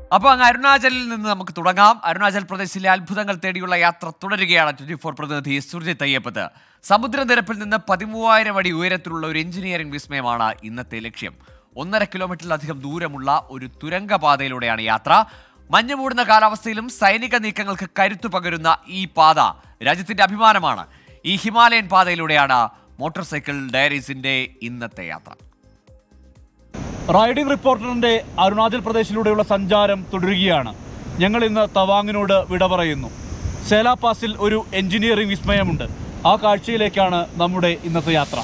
അപ്പോൾ അങ്ങ് അരുണാചലിൽ നിന്ന് നമുക്ക് തുടങ്ങാം അരുണാചൽ പ്രദേശിലെ അത്ഭുതങ്ങൾ തേടിയുള്ള യാത്ര തുടരുകയാണ് ട്വന്റി ഫോർ പ്രതിനിധി സുർജിത് അയ്യപ്പത്ത് സമുദ്രനിരപ്പിൽ നിന്ന് പതിമൂവായിരം അടി ഉയരത്തിലുള്ള ഒരു എഞ്ചിനീയറിംഗ് വിസ്മയമാണ് ഇന്നത്തെ ലക്ഷ്യം ഒന്നര കിലോമീറ്ററിലധികം ദൂരമുള്ള ഒരു തുരങ്കപാതയിലൂടെയാണ് യാത്ര മഞ്ഞ് മൂടുന്ന കാലാവസ്ഥയിലും സൈനിക നീക്കങ്ങൾക്ക് കരുത്തു പകരുന്ന ഈ പാത രാജ്യത്തിന്റെ അഭിമാനമാണ് ഈ ഹിമാലയൻ പാതയിലൂടെയാണ് മോട്ടോർ സൈക്കിൾ ഡയറീസിന്റെ ഇന്നത്തെ യാത്ര റൈഡിംഗ് റിപ്പോർട്ടറിന്റെ അരുണാചൽ പ്രദേശിലൂടെയുള്ള സഞ്ചാരം തുടരുകയാണ് ഞങ്ങൾ ഇന്ന് തവാങ്ങിനോട് വിട പറയുന്നു സേലാ പാസിൽ ഒരു എഞ്ചിനീയറിംഗ് വിസ്മയമുണ്ട് ആ കാഴ്ചയിലേക്കാണ് നമ്മുടെ ഇന്നത്തെ യാത്ര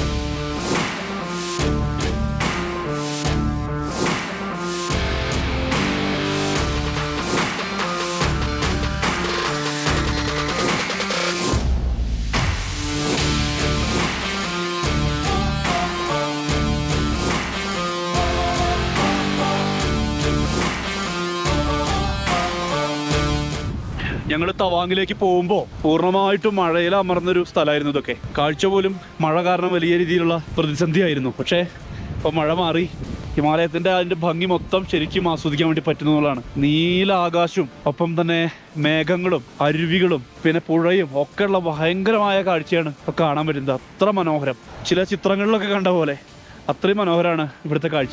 ഞങ്ങൾ തവാങ്ങിലേക്ക് പോകുമ്പോൾ പൂർണ്ണമായിട്ടും മഴയിൽ അമർന്നൊരു സ്ഥലമായിരുന്നു ഇതൊക്കെ കാഴ്ച പോലും മഴ കാരണം വലിയ രീതിയിലുള്ള പ്രതിസന്ധിയായിരുന്നു പക്ഷേ ഇപ്പോൾ മഴ മാറി ഹിമാലയത്തിന്റെ അതിന്റെ ഭംഗി മൊത്തം ശരിക്കും ആസ്വദിക്കാൻ വേണ്ടി പറ്റുന്നു എന്നുള്ളതാണ് നീല ആകാശവും ഒപ്പം തന്നെ മേഘങ്ങളും അരുവികളും പിന്നെ പുഴയും ഒക്കെ ഉള്ള ഭയങ്കരമായ കാഴ്ചയാണ് ഇപ്പോൾ കാണാൻ പറ്റുന്നത് അത്ര മനോഹരം ചില ചിത്രങ്ങളിലൊക്കെ കണ്ട പോലെ അത്രയും മനോഹരമാണ് ഇവിടുത്തെ കാഴ്ച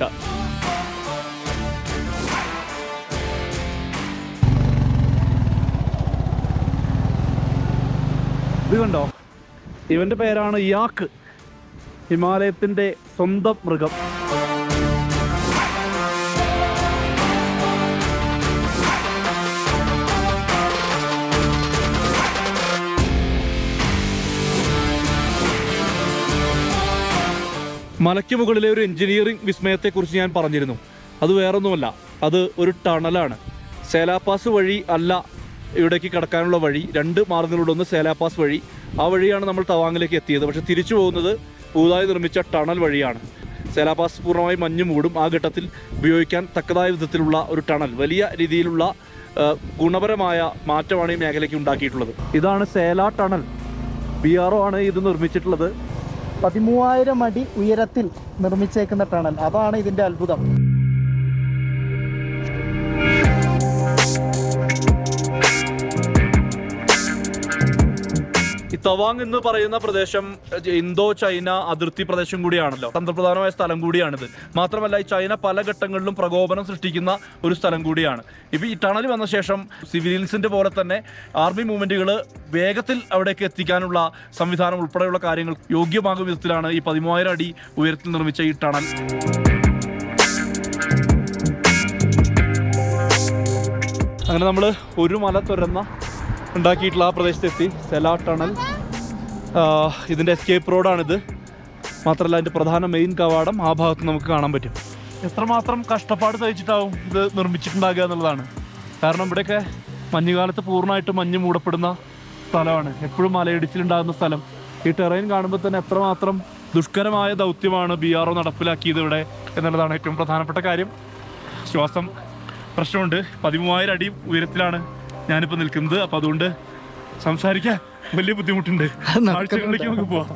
ഇത് കണ്ടോ ഇവന്റെ പേരാണ് യാക്ക് ഹിമാലയത്തിന്റെ സ്വന്തം മൃഗം മലയ്ക്ക് മുകളിലെ ഒരു എഞ്ചിനീയറിംഗ് വിസ്മയത്തെക്കുറിച്ച് ഞാൻ പറഞ്ഞിരുന്നു അത് വേറൊന്നുമല്ല അത് ഒരു ടണലാണ് സേലാപാസ് വഴി അല്ല ഇവിടേക്ക് കടക്കാനുള്ള വഴി രണ്ട് മാർഗങ്ങളിലൂടെ ഒന്ന് സേലാപാസ് വഴി ആ വഴിയാണ് നമ്മൾ തവാങ്ങിലേക്ക് എത്തിയത് പക്ഷെ തിരിച്ചു പോകുന്നത് പുതുതായി നിർമ്മിച്ച ടണൽ വഴിയാണ് സേലാപാസ് പൂർണ്ണമായി മഞ്ഞ് മൂടും ആ ഘട്ടത്തിൽ ഉപയോഗിക്കാൻ തക്കതായ വിധത്തിലുള്ള ഒരു ടണൽ വലിയ രീതിയിലുള്ള ആ, ഗുണപരമായ മാറ്റമാണ് ഈ മേഖലയ്ക്ക് ഉണ്ടാക്കിയിട്ടുള്ളത് ഇതാണ് Sela tunnel B R O ആണ് ഇത് നിർമ്മിച്ചിട്ടുള്ളത് പതിമൂവായിരം അടി ഉയരത്തിൽ നിർമ്മിച്ചേക്കുന്ന ടണൽ അതാണ് ഇതിന്റെ അത്ഭുതം ഈ തവാങ് എന്ന് പറയുന്ന പ്രദേശം ഇന്തോ ചൈന അതിർത്തി പ്രദേശം കൂടിയാണല്ലോ തന്ത്രപ്രധാനമായ സ്ഥലം കൂടിയാണിത് മാത്രമല്ല ഈ ചൈന പല ഘട്ടങ്ങളിലും പ്രകോപനം സൃഷ്ടിക്കുന്ന ഒരു സ്ഥലം കൂടിയാണ് ഇപ്പൊ ഈ ടണൽ വന്ന ശേഷം സിവിലിയൻസിന്റെ പോലെ തന്നെ ആർമി മൂവ്മെന്റുകൾ വേഗത്തിൽ അവിടേക്ക് എത്തിക്കാനുള്ള സംവിധാനം ഉൾപ്പെടെയുള്ള കാര്യങ്ങൾ യോഗ്യമാകും വിധത്തിലാണ് ഈ പതിമൂവായിരം അടി ഉയരത്തിൽ നിർമ്മിച്ച ഈ ടണൽ അങ്ങനെ നമ്മൾ ഒരു മല തുരന്ന ഉണ്ടാക്കിയിട്ടുള്ള ആ പ്രദേശത്തെത്തി സെലാ ടണൽ ആഹ് ഇതിൻ്റെ എസ്കേപ്പ് റോഡാണിത് മാത്രമല്ല അതിൻ്റെ പ്രധാന മെയിൻ കവാടം ആ ഭാഗത്ത് നമുക്ക് കാണാൻ പറ്റും എത്രമാത്രം കഷ്ടപ്പാട് സഹിച്ചിട്ടാവും ഇത് നിർമ്മിച്ചിട്ടുണ്ടാകുക എന്നുള്ളതാണ് കാരണം ഇവിടെയൊക്കെ മഞ്ഞുകാലത്ത് പൂർണ്ണമായിട്ട് മഞ്ഞ് മൂടപ്പെടുന്ന സ്ഥലമാണ് എപ്പോഴും മലയിടിച്ചിലുണ്ടാകുന്ന സ്ഥലം ഈ ടെറൈൻ കാണുമ്പോൾ തന്നെ എത്രമാത്രം ദുഷ്കരമായ ദൗത്യമാണ് ബി ആർ ഒ നടപ്പിലാക്കിയത് ഇവിടെ എന്നുള്ളതാണ് ഏറ്റവും പ്രധാനപ്പെട്ട കാര്യം ശ്വാസം പ്രശ്നമുണ്ട് പതിമൂവായിരം അടി ഉയരത്തിലാണ് ഞാനിപ്പോൾ നിൽക്കുന്നത് അപ്പോൾ അതുകൊണ്ട് സംസാരിക്കാൻ വലിയ ബുദ്ധിമുട്ടുണ്ട് കാഴ്ചകളിലേക്ക് നമുക്ക് പോവാം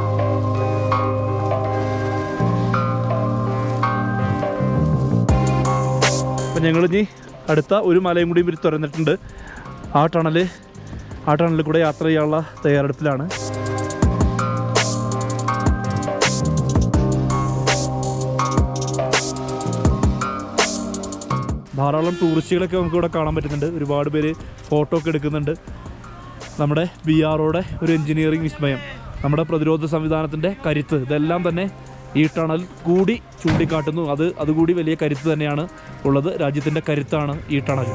അപ്പം ഞങ്ങൾ ഇനി അടുത്ത ഒരു മലയും കൂടി ഇവർ തുറന്നിട്ടുണ്ട് ആ ടണല് ആ ടണലിൽ കൂടെ യാത്ര ചെയ്യാനുള്ള തയ്യാറെടുപ്പിലാണ് ധാരാളം ടൂറിസ്റ്റുകളൊക്കെ നമുക്ക് ഇവിടെ കാണാൻ പറ്റുന്നുണ്ട് ഒരുപാട് പേര് ഫോട്ടോ ഒക്കെ എടുക്കുന്നുണ്ട് നമ്മുടെ ബി ആറോടെ ഒരു എഞ്ചിനീയറിംഗ് വിസ്മയം നമ്മുടെ പ്രതിരോധ സംവിധാനത്തിൻ്റെ കരുത്ത് ഇതെല്ലാം തന്നെ ഈ ടണൽ കൂടി ചൂണ്ടിക്കാട്ടുന്നു അത് അതുകൂടി വലിയ കരുത്ത് തന്നെയാണ് ഉള്ളത് രാജ്യത്തിൻ്റെ കരുത്താണ് ഈ ടണൽ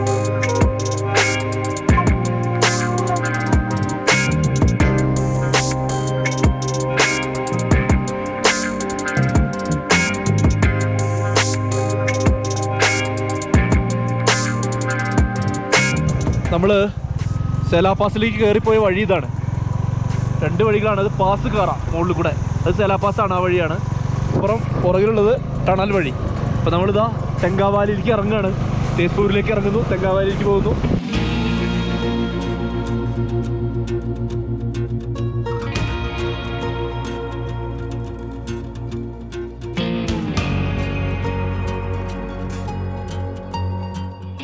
നമ്മൾ സെലാപാസിലേക്ക് കയറിപ്പോയ വഴി ഇതാണ് രണ്ട് വഴികളാണ് അത് പാസ് കയറാം മുകളിൽ കൂടെ അത് സെലാപാസാണ് ആ വഴിയാണ് അപ്പുറം പുറകിലുള്ളത് ടണൽ വഴി അപ്പോൾ നമ്മളിതാ തെങ്കാവാലിയിലേക്ക് ഇറങ്ങുകയാണ് തേസ്പൂരിലേക്ക് ഇറങ്ങുന്നു തെങ്കാവാലിയിലേക്ക് പോകുന്നു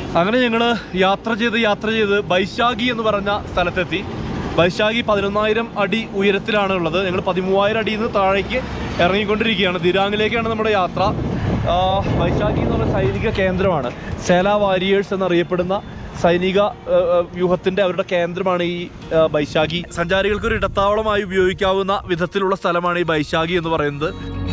അങ്ങനെ ഞങ്ങൾ യാത്ര ചെയ്ത് യാത്ര ചെയ്ത് ബൈശാഖി എന്ന് പറഞ്ഞ സ്ഥലത്തെത്തി ബൈശാഖി പതിനൊന്നായിരം അടി ഉയരത്തിലാണ് ഉള്ളത് ഞങ്ങൾ പതിമൂവായിരം അടിയിൽ നിന്ന് താഴേക്ക് ഇറങ്ങിക്കൊണ്ടിരിക്കുകയാണ് ദിരാങ്ങിലേക്കാണ് നമ്മുടെ യാത്ര ആ, ബൈശാഖി എന്ന് പറയുന്ന സൈനിക കേന്ദ്രമാണ് സേല വാരിയേഴ്സ് എന്നറിയപ്പെടുന്ന സൈനിക ആ, ആ, വ്യൂഹത്തിന്റെ അവരുടെ കേന്ദ്രമാണ് ഈ ആ, ബൈശാഖി സഞ്ചാരികൾക്ക് ഒരു ഇടത്താവളമായി ഉപയോഗിക്കാവുന്ന വിധത്തിലുള്ള സ്ഥലമാണ് ഈ ബൈശാഖി എന്ന് പറയുന്നത്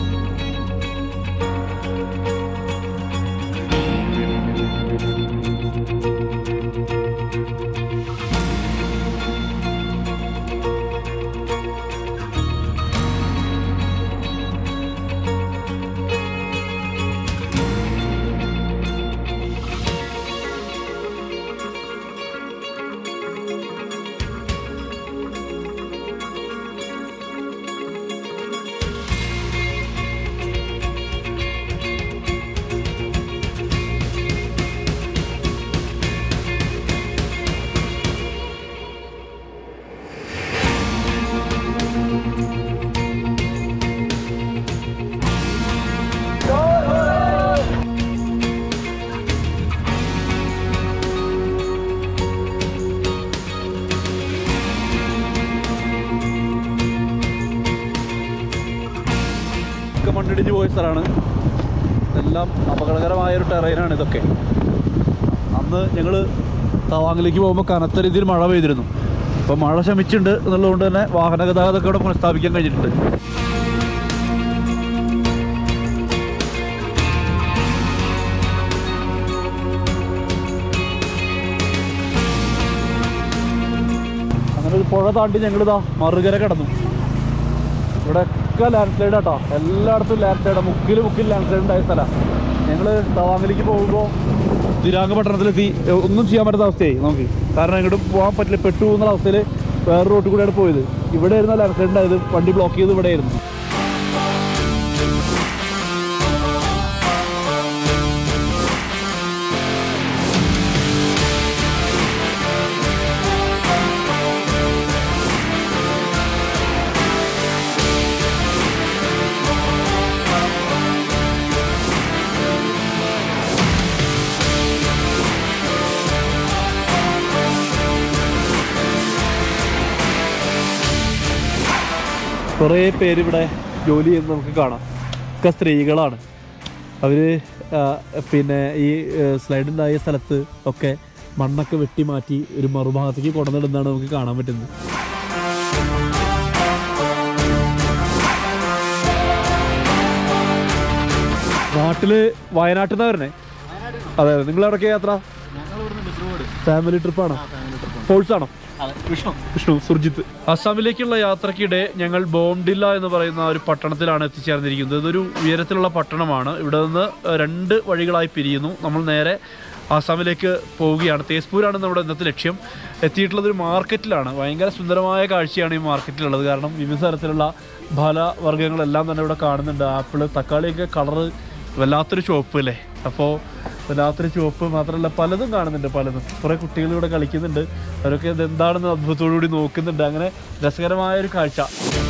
ഒക്കെ മണ്ണിടിഞ്ഞ് പോയ സ്ഥലമാണ് ഇതെല്ലാം അപകടകരമായ ഒരു ടെറൈനാണ് ഇതൊക്കെ അന്ന് ഞങ്ങൾ തവാങ്ങിലേക്ക് പോകുമ്പോൾ കനത്ത രീതിയിൽ മഴ പെയ്തിരുന്നു അപ്പോൾ മഴ ശമിച്ചിട്ടുണ്ട് എന്നുള്ളതുകൊണ്ട് തന്നെ വാഹന ഗതാഗതമൊക്കെ ഇവിടെ പുനഃസ്ഥാപിക്കാൻ കഴിഞ്ഞിട്ടുണ്ട് അങ്ങനെ ഒരു പുഴ താണ്ടി ഞങ്ങളിതാ മറുകര കടന്നു ഇവിടെ ഒക്കെ ലാൻഡ് സ്ലൈഡ് ആട്ടോ എല്ലായിടത്തും ലാൻഡ് സ്ലൈഡ് മുക്കിൽ മുക്കിൽ ലാൻഡ് സ്ലൈഡ് ഉണ്ടായ സ്ഥലമാണ് ഞങ്ങൾ തവാങ്ങിലേക്ക് പോകുമ്പോൾ ദിരാങ് പട്ടണത്തിലെത്തി എ, ഒന്നും ചെയ്യാൻ പറ്റാത്ത അവസ്ഥയായി നമുക്ക് കാരണം ഇങ്ങോട്ട് പോകാൻ പറ്റില്ല പെട്ടു പോകുന്ന അവസ്ഥയിൽ വേറെ റോട്ടിൽ കൂടെയാണ് പോയത് ഇവിടെ ആയിരുന്നു ലാൻഡ് സ്ലൈഡ് ഉണ്ടായത് വണ്ടി ബ്ലോക്ക് ചെയ്ത് ഇവിടെ ആയിരുന്നു കുറേ പേര് ഇവിടെ ജോലി ചെയ്യുന്നത് നമുക്ക് കാണാം ഒക്കെ സ്ത്രീകളാണ് അവർ പിന്നെ ഈ സ്ലൈഡ് ഉണ്ടായ സ്ഥലത്ത് ഒക്കെ മണ്ണൊക്കെ വെട്ടി മാറ്റി ഒരു മറുഭാഗത്തേക്ക് കൊണ്ടുവന്നിടുന്നതാണ് നമുക്ക് കാണാൻ പറ്റുന്നത് നാട്ടില് വയനാട്ടിൽ നിന്നാ വരണേ അതെ അതെ നിങ്ങൾ എവിടൊക്കെ യാത്ര ഫാമിലി ട്രിപ്പാണോ ഫോൾസ് ആണോ വിഷ്ണു വിഷ്ണു സുർജിത്ത് അസാമിലേക്കുള്ള യാത്രക്കിടെ ഞങ്ങൾ ബോംഡില്ല എന്ന് പറയുന്ന ഒരു പട്ടണത്തിലാണ് എത്തിച്ചേർന്നിരിക്കുന്നത് ഇതൊരു ഉയരത്തിലുള്ള പട്ടണമാണ് ഇവിടെ നിന്ന് രണ്ട് വഴികളായി പിരിയുന്നു നമ്മൾ നേരെ ആസാമിലേക്ക് പോവുകയാണ് തേസ്പൂരാണ് നമ്മുടെ ഇന്നത്തെ ലക്ഷ്യം എത്തിയിട്ടുള്ളത് ഒരു മാർക്കറ്റിലാണ് ഭയങ്കര സുന്ദരമായ കാഴ്ചയാണ് ഈ മാർക്കറ്റിലുള്ളത് കാരണം വിവിധ തരത്തിലുള്ള ഫലവർഗ്ഗങ്ങളെല്ലാം തന്നെ ഇവിടെ കാണുന്നുണ്ട് ആപ്പിള് തക്കാളിയൊക്കെ കളറ് വല്ലാത്തൊരു ചുവപ്പ് അല്ലേ അപ്പോൾ വല്ലാത്തൊരു ചുവപ്പ് മാത്രമല്ല പലതും കാണുന്നുണ്ട് പലതും കുറേ കുട്ടികൾ ഇവിടെ കളിക്കുന്നുണ്ട് അവരൊക്കെ ഇത് എന്താണെന്ന് അത്ഭുതത്തോടു കൂടി നോക്കുന്നുണ്ട് അങ്ങനെ രസകരമായ ഒരു കാഴ്ച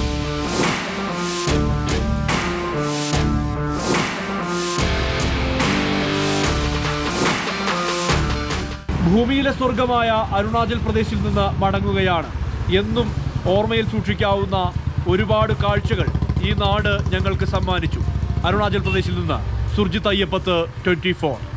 ഭൂമിയിലെ സ്വർഗമായ അരുണാചൽ പ്രദേശിൽ നിന്ന് മടങ്ങുകയാണ് എന്നും ഓർമ്മയിൽ സൂക്ഷിക്കാവുന്ന ഒരുപാട് കാഴ്ചകൾ ഈ നാട് ഞങ്ങൾക്ക് സമ്മാനിച്ചു അരുണാചൽ പ്രദേശിൽ നിന്ന് സുർജിത് അയ്യപ്പത്ത് ട്വൻറ്റി ഫോർ